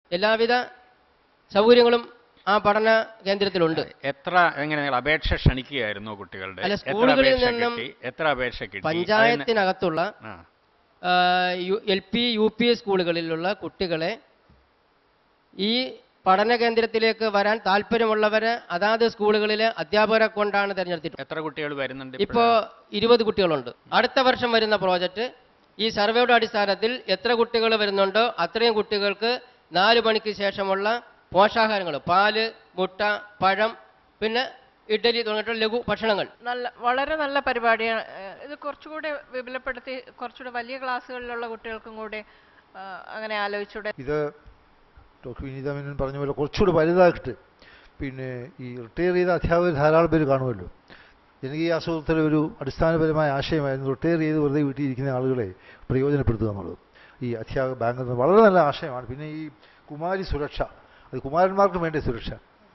എല്ലാവിധ സൗകര്യങ്ങളും ആ പഠന കേന്ദ്രത്തിലുണ്ട് എത്ര എങ്ങനെ നിങ്ങൾ അപേക്ഷ ക്ഷണിക്കുകയായിരുന്നു കുട്ടികളുടെ അല്ല, എത്ര സ്കൂളുകളിൽ അപേക്ഷ നിന്നും കിട്ടി എത്ര അപേക്ഷ കിട്ടി അതിന് പഞ്ചായത്തിനകത്തുള്ള ആ എൽ പി യു പി സ്കൂളുകളിലുള്ള കുട്ടികളെ ഈ പഠന കേന്ദ്രത്തിലേക്ക് വരാൻ താല്പര്യമുള്ളവരെ അതാത് സ്കൂളുകളിലെ അധ്യാപകരെ കൊണ്ടാണ് തിരഞ്ഞെടുത്തിട്ടുള്ളത് എത്ര കുട്ടികൾ വരുന്നുണ്ട് ഇപ്പോ ഇരുപത് കുട്ടികളുണ്ട് അടുത്ത വർഷം വരുന്ന പ്രോജക്റ്റ് ഈ സർവേയുടെ അടിസ്ഥാനത്തിൽ എത്ര കുട്ടികൾ വരുന്നുണ്ടോ അത്രയും കുട്ടികൾക്ക് നാല് മണിക്ക് ശേഷമുള്ള പോഷകാഹാരങ്ങൾ പാല് മുട്ട പഴം പിന്നെ ഇഡ്ഡലി തുടങ്ങിയിട്ടുള്ള ലഘു ഭക്ഷണങ്ങൾ നല്ല വളരെ നല്ല പരിപാടിയാണ് ഏഹ് ഇത് കുറച്ചുകൂടെ വിപുലപ്പെടുത്തി കുറച്ചുകൂടെ വലിയ ക്ലാസ്സുകളിലുള്ള കുട്ടികൾക്കും കൂടെ ആ, അങ്ങനെ ആലോചിച്ചൂടെ ഇത് ഡോക്ടർ വിനീത മേനോൻ പറഞ്ഞ പോലെ കുറച്ചുകൂടി വലുതാക്കിയിട്ട് പിന്നെ ഈ റിട്ടയർ ചെയ്ത അധ്യാപകർ ധാരാളം പേര് കാണുമല്ലോ ജനകീയ ആസൂത്രണത്തിലെ ഒരു അടിസ്ഥാനപരമായ ആശയമായിരുന്നു റിട്ടയർ ചെയ്ത് വെറുതെ വീട്ടിലിരിക്കുന്ന ആളുകളെ പ്രയോജനപ്പെടുത്തുക എന്നുള്ളത് ഈ അധ്യാപക ബാങ്ക് എന്നത് വളരെ നല്ല ആശയമാണ് പിന്നെ ഈ കുമാരി സുരക്ഷ അത് കുമാരന്മാർക്കും വേണ്ട സുരക്ഷ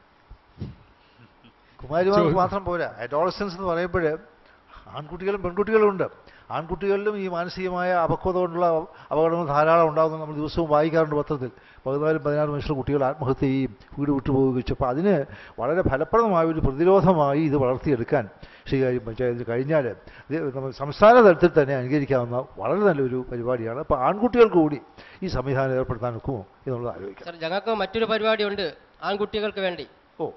കുമാരിമാർക്ക് മാത്രം പോരാ അഡോളസൻസ് എന്ന് പറയുമ്പോൾ ആൺകുട്ടികളും പെൺകുട്ടികളും ഉണ്ട് ആൺകുട്ടികളിലും ഈ മാനസികമായ അപക്വത കൊണ്ടുള്ള അപകടങ്ങൾ ധാരാളം ഉണ്ടാകുന്നത് നമ്മൾ ദിവസവും വായിക്കാറുണ്ട് പത്രത്തിൽ പതിനാലും പതിനാറ് മനുഷ്യർ കുട്ടികൾ ആത്മഹത്യ ചെയ്യും വീട് വിട്ടുപോവുകയും ചെയ്യും അപ്പോൾ അതിന് വളരെ ഫലപ്രദമായ ഒരു പ്രതിരോധമായി ഇത് വളർത്തിയെടുക്കാൻ ശ്രീകാര്യം പഞ്ചായത്തിൽ കഴിഞ്ഞാൽ ഇത് നമ്മൾ സംസ്ഥാന തലത്തിൽ തന്നെ അനുകരിക്കാവുന്ന വളരെ നല്ലൊരു പരിപാടിയാണ് അപ്പോൾ ആൺകുട്ടികൾക്ക് കൂടി ഈ സംവിധാനം ഏർപ്പെടുത്താൻ ഒക്കുമോ എന്നുള്ളത് ആലോചിക്കാം സർ ഞങ്ങൾക്ക് മറ്റൊരു പരിപാടിയുണ്ട് ആൺകുട്ടികൾക്ക് വേണ്ടി ഓ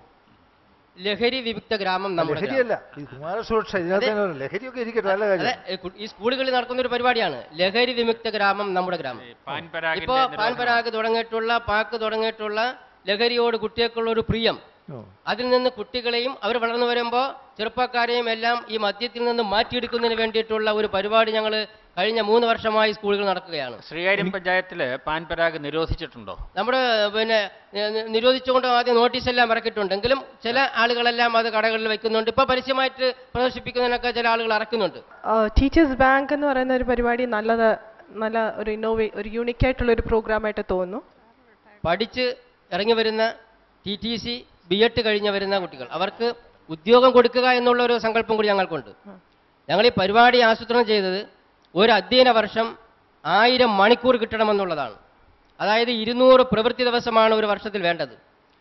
ലഹരി വിമുക്ത ഗ്രാമം നമ്മുടെ ഗ്രാമം. ലഹരിയല്ല ഈ കുമാരസുരക്ഷ ഇതിനകത്ത് തന്നെ ഒരു ലഹരിയൊക്കെ ഇരിക്കട്ടെ നല്ല അതെ, കാര്യം ഈ കു- ഈ സ്കൂളുകളിൽ നടക്കുന്ന ഒരു പരിപാടിയാണ് ലഹരി വിമുക്ത ഗ്രാമം നമ്മുടെ ഗ്രാമം പാൻ പരാഗിന്റെ ഇപ്പോ നിരോധനം. പാൻ പരാഗ് തുടങ്ങിയിട്ടുള്ള പാക്ക് തുടങ്ങിയിട്ടുള്ള ലഹരിയോട് കുട്ടികൾക്കുള്ള ഒരു പ്രിയം ഓ. അതിൽ നിന്ന് കുട്ടികളെയും അവർ വളർന്നു വരുമ്പോൾ ചെറുപ്പക്കാരെയും എല്ലാം ഈ മദ്യത്തിൽ നിന്ന് മാറ്റിയെടുക്കുന്നതിന് വേണ്ടിയിട്ടുള്ള ഒരു പരിപാടി ഞങ്ങൾ കഴിഞ്ഞ മൂന്ന് വർഷമായി സ്കൂളുകൾ നടക്കുകയാണ് ശ്രീകാര്യം പഞ്ചായത്തില് പാൻ പരാഗ് നിരോധിച്ചിട്ടുണ്ടോ നമ്മുടെ പിന്നെ നി- നി- നിരോധിച്ചുകൊണ്ട് ആദ്യം നോട്ടീസ് എല്ലാം ഇറക്കിയിട്ടുണ്ട് എങ്കിലും ചില ആളുകളെല്ലാം അത് കടകളിൽ വെക്കുന്നുണ്ട് ഇപ്പൊ പരസ്യമായിട്ട് പ്രദർശിപ്പിക്കുന്നതിനൊക്കെ ചില ആളുകൾ ഇറക്കുന്നുണ്ട് ടീച്ചേഴ്സ് ബാങ്ക് എന്ന് പറയുന്ന ഒരു പരിപാടി നല്ലത് നല്ല ഒരു ഇന്നോവേ ഒരു യൂണിക് ആയിട്ടുള്ള ഒരു പ്രോഗ്രാമായിട്ട് തോന്നുന്നു പഠിച്ച് ഇറങ്ങി വരുന്ന T T C B Ed കഴിഞ്ഞ് വരുന്ന കുട്ടികൾ അവർക്ക് ഉദ്യോഗം കൊടുക്കുക എന്നുള്ള ഒരു സങ്കല്പം കൂടി ഞങ്ങൾക്കുണ്ട് ഞങ്ങൾ ഈ പരിപാടി ആസൂത്രണം ചെയ്തത് ഒരു അധ്യയന വർഷം ആയിരം മണിക്കൂർ കിട്ടണമെന്നുള്ളതാണ് അതായത് ഇരുന്നൂറ് പ്രവൃത്തി ദിവസമാണ് ഒരു വർഷത്തിൽ വേണ്ടത്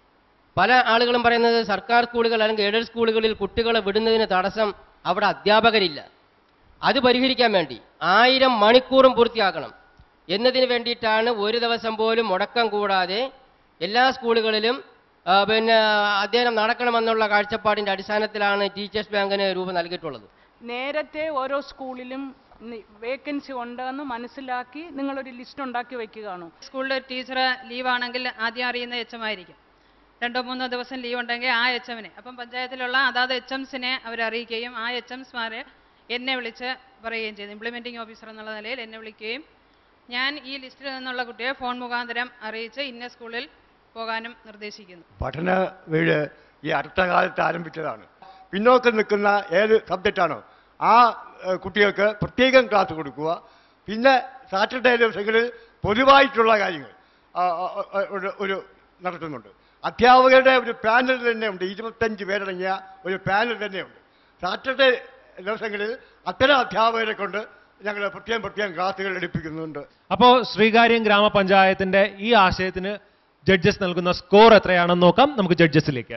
പല ആളുകളും പറയുന്നത് സർക്കാർ സ്കൂളുകൾ അല്ലെങ്കിൽ എയ്ഡഡ് സ്കൂളുകളിൽ കുട്ടികളെ വിടുന്നതിന് തടസ്സം അവിടെ അധ്യാപകരില്ല അത് പരിഹരിക്കാൻ വേണ്ടി ആയിരം മണിക്കൂറും പൂർത്തിയാക്കണം എന്നതിന് വേണ്ടിയിട്ടാണ് ഒരു ദിവസം പോലും മുടക്കം കൂടാതെ എല്ലാ സ്കൂളുകളിലും ആ, പിന്നെ അധ്യയനം നടക്കണമെന്നുള്ള കാഴ്ചപ്പാടിൻ്റെ അടിസ്ഥാനത്തിലാണ് ടീച്ചേഴ്സ് ബാങ്കിന് രൂപം നൽകിയിട്ടുള്ളത് നേരത്തെ ഓരോ സ്കൂളിലും വേക്കൻസി ഉണ്ടെന്ന് മനസ്സിലാക്കി നിങ്ങളൊരു ലിസ്റ്റ് ഉണ്ടാക്കി വെക്കുകയാണോ സ്കൂളിൽ ഒരു ടീച്ചർ ലീവാണെങ്കിൽ ആദ്യം അറിയുന്ന എച്ച് എം ആയിരിക്കും രണ്ടോ മൂന്നോ ദിവസം ലീവ് ഉണ്ടെങ്കിൽ ആ എച്ച് എമ്മിനെ അപ്പം പഞ്ചായത്തിലുള്ള അതാത് എച്ച് എംസിനെ അവർ അറിയിക്കുകയും ആ എച്ച് എംസ്മാരെ എന്നെ വിളിച്ച് പറയുകയും ചെയ്തു ഇംപ്ലിമെൻറ്റിംഗ് ഓഫീസർ എന്നുള്ള നിലയിൽ എന്നെ വിളിക്കുകയും ഞാൻ ഈ ലിസ്റ്റിൽ നിന്നുള്ള കുട്ടിയെ ഫോൺ മുഖാന്തരം അറിയിച്ച് ഇന്ന സ്കൂളിൽ പോകാനും നിർദ്ദേശിക്കുന്നു പഠന വീട് ഈ അടുത്ത കാലത്ത് ആരംഭിച്ചതാണ് പിന്നോക്കം നിൽക്കുന്ന ഏത് സബ്ജക്റ്റാണോ ആ ഏഹ്, കുട്ടികൾക്ക് പ്രത്യേകം ക്ലാസ് കൊടുക്കുക പിന്നെ സാറ്റർഡേ ദിവസങ്ങളിൽ പൊതുവായിട്ടുള്ള കാര്യങ്ങൾ ആ, ആ, ആ, ഒരു ഒരു നടത്തുന്നുണ്ട് അധ്യാപകരുടെ ഒരു പാനൽ തന്നെയുണ്ട് ഇരുപത്തഞ്ച് പേരടങ്ങിയ ഒരു പാനൽ തന്നെയുണ്ട് സാറ്റർഡേ ദിവസങ്ങളിൽ അത്തരം അധ്യാപകരെ കൊണ്ട് ഞങ്ങൾ പ്രത്യേകം പ്രത്യേകം ക്ലാസ്സുകൾ എടുപ്പിക്കുന്നുണ്ട് അപ്പോൾ ശ്രീകാര്യം ഗ്രാമപഞ്ചായത്തിന്റെ ഈ ആശയത്തിന് ജഡ്ജസ് നൽകുന്ന സ്കോർ എത്രയാണെന്ന് നോക്കാം നമുക്ക് ജഡ്ജസിലേക്ക്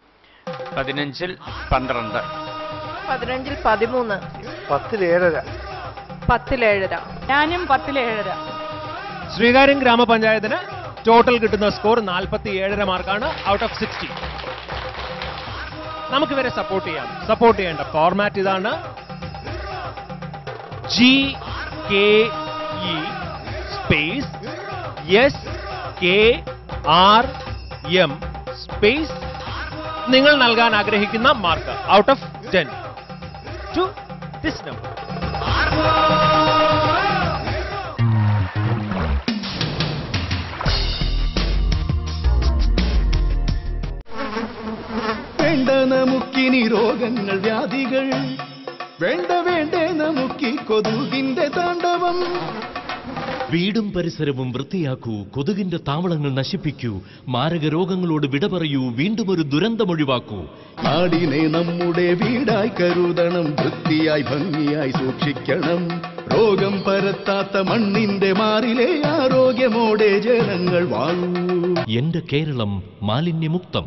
പതിനഞ്ചിൽ പന്ത്രണ്ട് പതിനഞ്ചിൽ പതിമൂന്ന് പത്തിൽ ഏഴര പത്തിലേഴര ഞാനും പത്തിലേഴര ശ്രീകാര്യം ഗ്രാമപഞ്ചായത്തിന് ടോട്ടൽ കിട്ടുന്ന സ്കോർ നാൽപ്പത്തി ഏഴര മാർക്കാണ് ഔട്ട് ഓഫ് സിക്സ്റ്റി നമുക്ക് ഇവരെ സപ്പോർട്ട് ചെയ്യാം സപ്പോർട്ട് ചെയ്യേണ്ട ഫോർമാറ്റ് ഇതാണ് G K E space S K R M space നിങ്ങൾ നൽകാൻ ആഗ്രഹിക്കുന്ന mark out of ten to this number വേണ്ട നമുക്കിനി രോഗങ്ങൾ വ്യാധികൾ വേണ്ട വേണ്ടേ നമുക്കി കൊതുകിന്റെ താണ്ഡവം വീടും പരിസരവും വൃത്തിയാക്കൂ കൊതുകിന്റെ താവളങ്ങൾ നശിപ്പിക്കൂ മാരക രോഗങ്ങളോട് വിട പറയൂ വീണ്ടും ഒരു ദുരന്തമൊഴിവാക്കൂ നാടിനെ നമ്മുടെ വീടായി കരുതണം വൃത്തിയായി ഭംഗിയായി സൂക്ഷിക്കണം രോഗം പരത്താത്ത മണ്ണിന്റെ മാറിലെ ആരോഗ്യമോടെ ജനങ്ങൾ വാഴൂ എന്റെ കേരളം മാലിന്യമുക്തം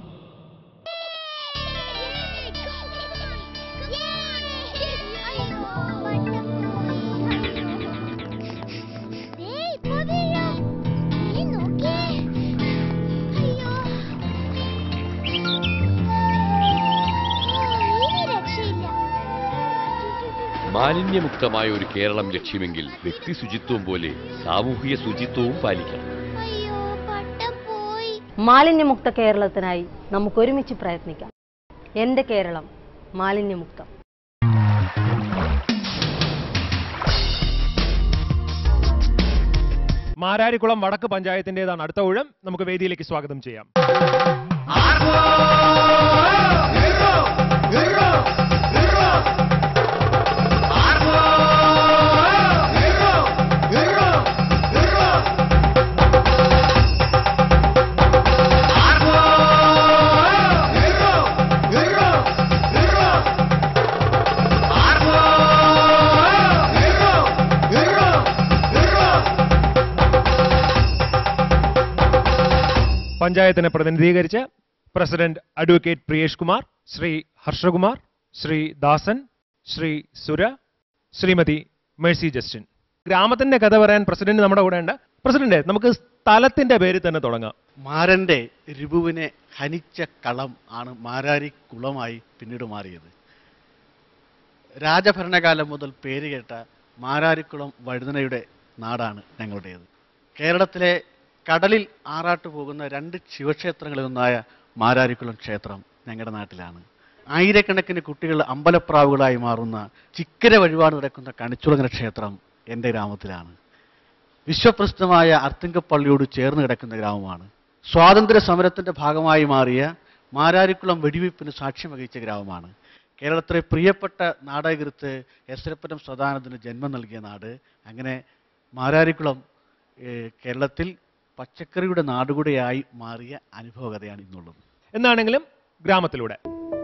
മാലിന്യമുക്തമായ ഒരു കേരളം ലക്ഷ്യമെങ്കിൽ വ്യക്തി ശുചിത്വം പോലെ സാമൂഹിക ശുചിത്വവും പാലിക്കണം മാലിന്യമുക്ത കേരളത്തിനായി നമുക്ക് ഒരുമിച്ച് പ്രയത്നിക്കാം എൻ്റെ കേരളം മാലിന്യമുക്തം മാരാരിക്കുളം വടക്ക് പഞ്ചായത്തിന്റേതാണ് അടുത്ത ഊഴം നമുക്ക് വേദിയിലേക്ക് സ്വാഗതം ചെയ്യാം പഞ്ചായത്തിനെ പ്രതിനിധീകരിച്ച് president advocate Priyesh Kumar Shri Harshakumar Shri Dasan Shri Sura Shrimati Mercy Justin ഗ്രാമത്തിന്റെ കഥ പറയാൻ പ്രസിഡന്റ് നമ്മുടെ കൂടെ ഉണ്ട് പ്രസിഡന്റ് നമുക്ക് സ്ഥലത്തിന്റെ പേരിൽ തന്നെ തുടങ്ങാം മാരന്റെ രിപുവിനെ ഹനിച്ച കളം ആണ് മാരാരി കുളമായി പിന്നീട് മാറിയത് രാജഭരണകാലം മുതൽ പേരുകേട്ട മാരാരിക്കുളം വഴുതനയുടെ നാടാണ് ഞങ്ങളുടേത് കേരളത്തിലെ കടലിൽ ആറാട്ട് പോകുന്ന രണ്ട് ശിവക്ഷേത്രങ്ങളിലൊന്നായ മാരാരിക്കുളം ക്ഷേത്രം ഞങ്ങളുടെ നാട്ടിലാണ് ആയിരക്കണക്കിന് കുട്ടികൾ അമ്പലപ്രാവുകളായി മാറുന്ന ചിക്കര വഴിപാട് നടക്കുന്ന കണിച്ചുളങ്ങര ക്ഷേത്രം എൻ്റെ ഗ്രാമത്തിലാണ് വിശ്വപ്രസിദ്ധമായ അർത്തിങ്കപ്പള്ളിയോട് ചേർന്ന് കിടക്കുന്ന ഗ്രാമമാണ് സ്വാതന്ത്ര്യ സമരത്തിന്റെ ഭാഗമായി മാറിയ മാരാരിക്കുളം വെടിവയ്പ്പിന് സാക്ഷ്യം വഹിച്ച ഗ്രാമമാണ് കേരളത്തിലെ പ്രിയപ്പെട്ട നാടകൃത്ത് എസ്രപ്പനം സദാനന്ദന് ജന്മം നൽകിയ നാട് അങ്ങനെ മാരാരിക്കുളം ഏഹ്, കേരളത്തിൽ പച്ചക്കറിയുടെ നാടുകൂടെയായി മാറിയ അനുഭവകഥയാണ് ഇന്നുള്ളത് എന്നാണെങ്കിലും ഗ്രാമത്തിലൂടെ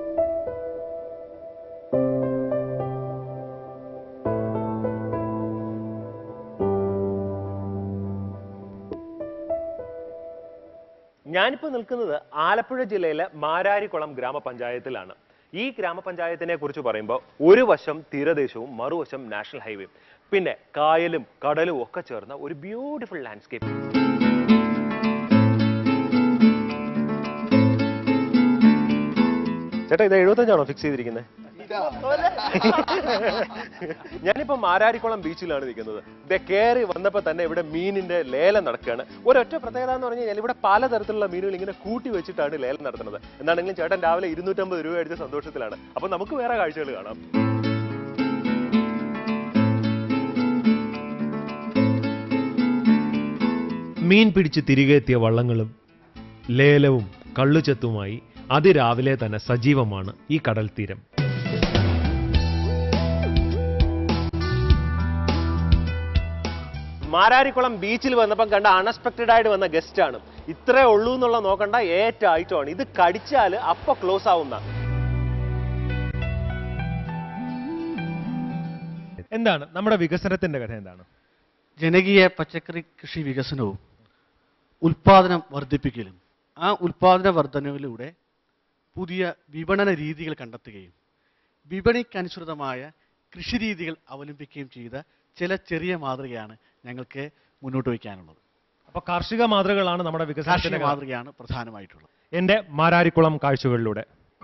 ഞാനിപ്പോൾ നിൽക്കുന്നത് ആലപ്പുഴ ജില്ലയിലെ മാരാരിക്കുളം ഗ്രാമപഞ്ചായത്തിലാണ് ഈ ഗ്രാമപഞ്ചായത്തിനെ കുറിച്ച് പറയുമ്പോൾ ഒരു വശം തീരദേശവും മറുവശം നാഷണൽ ഹൈവേയും പിന്നെ കായലും കടലും ഒക്കെ ചേർന്ന ഒരു ബ്യൂട്ടിഫുൾ ലാൻഡ്സ്കേപ്പ് ചേട്ടാ ഇത് എഴുപത്തഞ്ചാണോ ഫിക്സ് ചെയ്തിരിക്കുന്നത് ഞാനിപ്പോ മാരാരിക്കുളം ബീച്ചിലാണ് നിൽക്കുന്നത് ദേ കയറി വന്നപ്പോ തന്നെ ഇവിടെ മീനിന്റെ ലേലം നടക്കുകയാണ് ഒരൊറ്റ പ്രത്യേകത എന്ന് പറഞ്ഞു കഴിഞ്ഞാൽ ഇവിടെ പലതരത്തിലുള്ള മീനുകൾ ഇങ്ങനെ കൂട്ടി വെച്ചിട്ടാണ് ലേലം നടത്തുന്നത് എന്നാണെങ്കിലും ചേട്ടൻ രാവിലെ ഇരുന്നൂറ്റമ്പത് രൂപ അടിച്ച സന്തോഷത്തിലാണ് അപ്പൊ നമുക്ക് വേറെ കാഴ്ചകൾ കാണാം മീൻ പിടിച്ച് തിരികെ എത്തിയ വള്ളങ്ങളും ലേലവും കള്ളുചെത്തുമായി അതിരാവിലെ തന്നെ സജീവമാണ് ഈ കടൽ തീരം മാരാരിക്കുളം ബീച്ചിൽ വന്നപ്പം കണ്ട അൺഎക്സ്പെക്റ്റഡ് ആയിട്ട് വന്ന ഗസ്റ്റ് ആണ് ഇത്രേ ഉള്ളൂ എന്നുള്ള നോക്കണ്ട ഏറ്റ ഐറ്റമാണ് ഇത് കടിച്ചാൽ അപ്പൊ ക്ലോസ് ആവുന്ന എന്താണ് നമ്മുടെ വികസനത്തിന്റെ കഥ എന്താണ് ജനകീയ പച്ചക്കറി കൃഷി വികസനവും ഉൽപാദനം വർദ്ധിപ്പിക്കലും ആ ഉൽപാദന വർധനവിലൂടെ പുതിയ വിപണന രീതികൾ കണ്ടെത്തുകയും വിപണിക്കനുസൃതമായ കൃഷിരീതികൾ അവലംബിക്കുകയും ചെയ്ത ചില ചെറിയ മാതൃകയാണ് ഞങ്ങൾക്ക് മുന്നോട്ട് വയ്ക്കാനുള്ളത് അപ്പൊ കാർഷിക മാതൃകകളാണ് നമ്മുടെ കാർഷിക വികസനത്തിന്റെ കഥ. മാതൃകയാണ് പ്രധാനമായിട്ടുള്ളത് എന്റെ മാരാരിക്കുളം കാഴ്ചകളിലൂടെ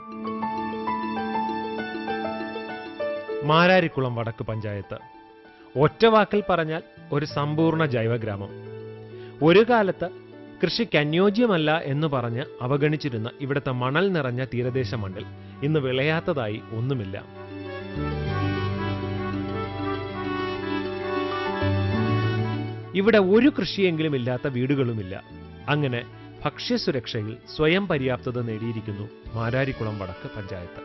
മാരാരിക്കുളം വടക്ക് പഞ്ചായത്ത് ഒറ്റ വാക്കിൽ പറഞ്ഞാൽ ഒരു സമ്പൂർണ്ണ ജൈവഗ്രാമം ഒരു കാലത്ത് കൃഷിക്ക് അനുയോജ്യമല്ല എന്ന് പറഞ്ഞ് അവഗണിച്ചിരുന്ന ഇവിടുത്തെ മണൽ നിറഞ്ഞ തീരദേശ മണ്ണിൽ ഇന്ന് വിളയാത്തതായി ഒന്നുമില്ല ഇവിടെ ഒരു കൃഷിയെങ്കിലും ഇല്ലാത്ത വീടുകളുമില്ല അങ്ങനെ ഭക്ഷ്യസുരക്ഷയിൽ സ്വയം പര്യാപ്തത നേടിയിരിക്കുന്നു മാരാരിക്കുളം വടക്ക് പഞ്ചായത്ത്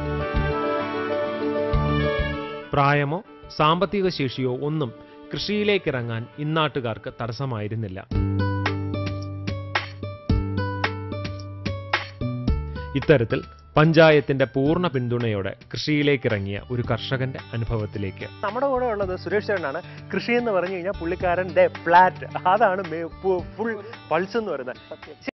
പ്രായമോ സാമ്പത്തിക ശേഷിയോ ഒന്നും കൃഷിയിലേക്കിറങ്ങാൻ ഇന്നാട്ടുകാർക്ക് തടസ്സമായിരുന്നില്ല ഇത്തരത്തിൽ പഞ്ചായത്തിന്റെ പൂർണ്ണ പിന്തുണയോടെ കൃഷിയിലേക്ക് ഇറങ്ങിയ ഒരു കർഷകന്റെ അനുഭവത്തിലേക്ക് നമ്മുടെ കൂടെ ഉള്ളത് സുരേഷ് ചേട്ടനാണ് കൃഷി എന്ന് പറഞ്ഞു കഴിഞ്ഞാൽ പുള്ളിക്കാരൻ്റെ ഫ്ലാറ്റ് അതാണ് ഫുൾ പൾസ് എന്ന് പറയുന്നത്